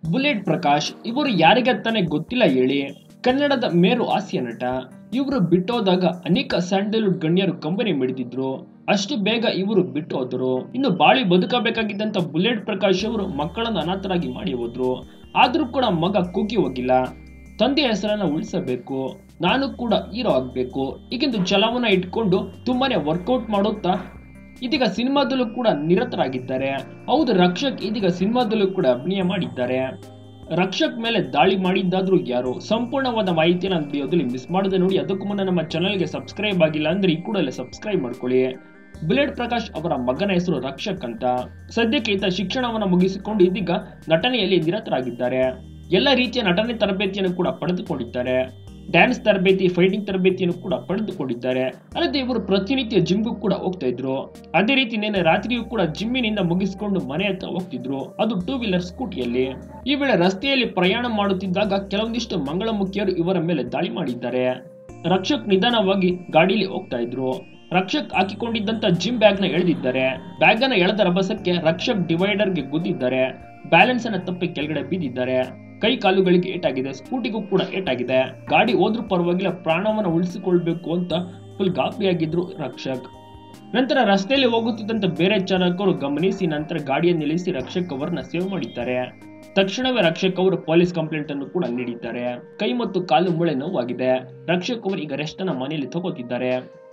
bullet Prakash ಇವರು ಯಾರಿಗೆ ತಾನೇ ಗೊತ್ತಿಲ್ಲ ಹೇಳಿ ಕನ್ನಡದ ಮೇರು ಹಾಸ್ಯ ನಟ ಇವರು ಬಿಟ್ಟೋದಾಗ ಅನೇಕ ಸ್ಯಾಂಡಲ್ವುಡ್ ಗಣ್ಯರು ಕಂಬನಿ ಮಿಡಿದಿದ್ರು ಅಷ್ಟು ಬೇಗ ಇವರು ಬಿಟ್ಟು ಹೋದ್ರು ಇನ್ನು ಬಾಳಿ ಬದುಕಬೇಕಾಗಿದ್ದಂತ ಬುಲೆಟ್ ಪ್ರಕಾಶ್ ಅವರು ಮಕ್ಕಳನ್ನ ಅನಾಥರಾಗಿ ಮಾಡಿ ಹೋದ್ರು ಆದ್ರೂ ಕೂಡ ಮಗ ಕುಗ್ಗಿ ಹೋಗಿಲ್ಲ ತಂದೆ ಹೆಸರನ್ನ ಉಳಿಸಬೇಕು ನಾನು ಕೂಡ ಹೀರೋ ಆಗ್ಬೇಕು ಈಗಿಂದು ಛಲವನ್ನ ಇಟ್ಕೊಂಡು ತುಂಬಾನೇ ವರ್ಕೌಟ್ ಮಾಡುತ್ತಾ ಇದೀಗ ಸಿನಿಮಾದಲ್ಲೂ ಕೂಡ ನಿರತರಾಗಿದ್ದಾರೆ ಹೌದು ರಕ್ಷಕ್ ಇದೀಗ ಸಿನಿಮಾದಲ್ಲೂ ಕೂಡ ಅಭಿನಯ ಮಾಡಿದ್ದಾರೆ ರಕ್ಷಕ್ ಮೇಲೆ ದಾಳಿ ಮಾಡಿದ್ದಾದ್ರೂ ಯಾರು ಸಂಪೂರ್ಣವಾದ ಮಾಹಿತಿನ ವಿಡಿಯೋದಲ್ಲಿ ಮಿಸ್ ಮಾಡದೆ ನೋಡಿ ಅದಕ್ಕೂ ಮುನ್ನ ನಮ್ಮ ಚಾನಲ್ಗೆ ಸಬ್ಸ್ಕ್ರೈಬ್ ಆಗಿಲ್ಲ ಅಂದ್ರೆ ಈ ಕೂಡಲೇ ಸಬ್ಸ್ಕ್ರೈಬ್ ಮಾಡ್ಕೊಳ್ಳಿ ಬುಲೆಟ್ ಪ್ರಕಾಶ್ ಅವರ ಮಗನ ಹೆಸರು ರಕ್ಷಕ್ ಅಂತ ಸದ್ಯಕ್ಕೆ ಈತ ಶಿಕ್ಷಣವನ್ನು ಮುಗಿಸಿಕೊಂಡು ಇದೀಗ ನಟನೆಯಲ್ಲಿ ನಿರತರಾಗಿದ್ದಾರೆ ಎಲ್ಲ ರೀತಿಯ ನಟನೆ ತರಬೇತಿಯನ್ನು ಕೂಡ ಪಡೆದುಕೊಂಡಿದ್ದಾರೆ ಡ್ಯಾನ್ಸ್ ತರಬೇತಿ ಫೈಟಿಂಗ್ ತರಬೇತಿಯನ್ನು ಕೂಡ ಪಡೆದುಕೊಂಡಿದ್ದಾರೆ ಅಲ್ಲದೆ ಇವರು ಪ್ರತಿನಿತ್ಯ ಜಿಮ್ಗೂ ಕೂಡ ಹೋಗ್ತಾ ಇದ್ರು ಅದೇ ರೀತಿ ನಿನ್ನೆ ರಾತ್ರಿಯೂ ಕೂಡ ಜಿಮ್ಮಿನಿಂದ ಮುಗಿಸಿಕೊಂಡು ಮನೆ ಹತ್ರ ಹೋಗ್ತಿದ್ರು ಅದು ಟೂ ವೀಲರ್ ಸ್ಕೂಟಿಯಲ್ಲಿ ಈ ವೇಳೆ ರಸ್ತೆಯಲ್ಲಿ ಪ್ರಯಾಣ ಮಾಡುತ್ತಿದ್ದಾಗ ಕೆಲವೊಂದಿಷ್ಟು ಮಂಗಳಮುಖಿಯರು ಇವರ ಮೇಲೆ ದಾಳಿ ಮಾಡಿದ್ದಾರೆ ರಕ್ಷಕ್ ನಿಧಾನವಾಗಿ ಗಾಡಿಯಲ್ಲಿ ಹೋಗ್ತಾ ಇದ್ರು ರಕ್ಷಕ್ ಹಾಕಿಕೊಂಡಿದ್ದಂತ ಜಿಮ್ ಬ್ಯಾಗ್ ನ ಎಳೆದಿದ್ದಾರೆ ಬ್ಯಾಗ್ ಅನ್ನ ಎಳೆದ ರಭಸಕ್ಕೆ ರಕ್ಷಕ್ ಡಿವೈಡರ್ ಗೆ ಗುದ್ದಿದ್ದಾರೆ ಬ್ಯಾಲೆನ್ಸ್ ಅನ್ನ ತಪ್ಪಿ ಕೆಳಗಡೆ ಬಿದ್ದಿದ್ದಾರೆ ಕೈ ಕಾಲುಗಳಿಗೆ ಏಟಾಗಿದೆ ಸ್ಕೂಟಿಗೂ ಕೂಡ ಏಟಾಗಿದೆ ಗಾಡಿ ಹೋದ್ರೂ ಪರವಾಗಿಲ್ಲ ಪ್ರಾಣವನ್ನ ಉಳಿಸಿಕೊಳ್ಬೇಕು ಅಂತ ಫುಲ್ ಗಾಬರಿಯಾಗಿದ್ರು ರಕ್ಷಕ್ ನಂತರ ರಸ್ತೆಯಲ್ಲಿ ಹೋಗುತ್ತಿದ್ದಂತ ಬೇರೆ ಚಾಲಕರು ಗಮನಿಸಿ ನಂತರ ಗಾಡಿಯನ್ನು ನಿಲ್ಲಿಸಿ ರಕ್ಷಕ್ ಅವರನ್ನ ಸೇವ್ ಮಾಡಿದ್ದಾರೆ ತಕ್ಷಣವೇ ರಕ್ಷಕ್ ಅವರು ಪೊಲೀಸ್ ಕಂಪ್ಲೇಂಟ್ ಅನ್ನು ಕೂಡ ನೀಡಿದ್ದಾರೆ ಕೈ ಮತ್ತು ಕಾಲು ಮೂಳೆ ನೋವಾಗಿದೆ ರಕ್ಷಕ್ ಅವರು ಈಗ ರೆಸ್ಟ್ ಅನ್ನ ಮನೆಯಲ್ಲಿ ತಗೋತಿದ್ದಾರೆ